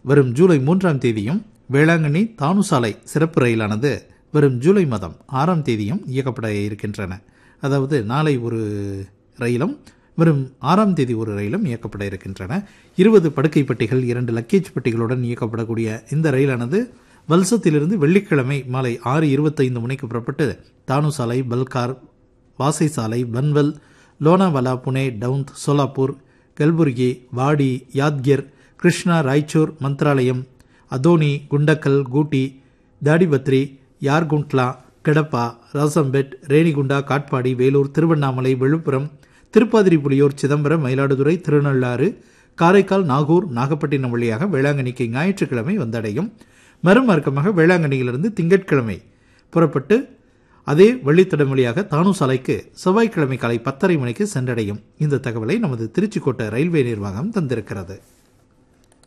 வரும் ஜூலை மூன்றாம் தேதியும் வேளாங்கண்ணி தானுசாலை சிறப்பு ரயிலானது வரும் ஜூலை மாதம் ஆறாம் தேதியும் இயக்கப்பட இருக்கின்றன அதாவது நாளை ஒரு ரயிலும் வரும் ஆறாம் தேதி ஒரு ரயிலும் இயக்கப்பட இருக்கின்றன இருபது படுக்கை பெட்டிகள் இரண்டு லக்கேஜ் பெட்டிகளுடன் இயக்கப்படக்கூடிய இந்த ரயிலானது வல்சத்திலிருந்து வெள்ளிக்கிழமை மாலை ஆறு இருபத்தைந்து மணிக்கு புறப்பட்டு தானுசாலை பல்கார் வாசை சாலை பன்வல் லோனாவாலா புனே டவுந்த் சோலாப்பூர் கல்புர்கி வாடி யாத்கிர் கிருஷ்ணா ராய்ச்சூர் மந்த்ராலயம் அதோனி குண்டக்கல் கூட்டி தாடிபத்ரி யார்குண்ட்லா கிடப்பா ராசம்பெட் ரேணிகுண்டா காட்பாடி வேலூர் திருவண்ணாமலை விழுப்புரம் திருப்பாதிரிப்புலியூர் சிதம்பரம் மயிலாடுதுறை திருநள்ளாறு காரைக்கால் நாகூர் நாகப்பட்டினம் வழியாக வேளாங்கண்ணிக்கு ஞாயிற்றுக்கிழமை வந்தடையும் மறுமார்க்கமாக வேளாங்கண்ணியிலிருந்து திங்கட்கிழமை புறப்பட்டு அதே வள்ளித்தடம் வழியாக தானு சாலைக்கு செவ்வாய்க்கிழமை காலை பத்தரை மணிக்கு சென்றடையும் இந்த தகவலை நமது திருச்சிக்கோட்டை ரயில்வே நிர்வாகம் தந்திருக்கிறது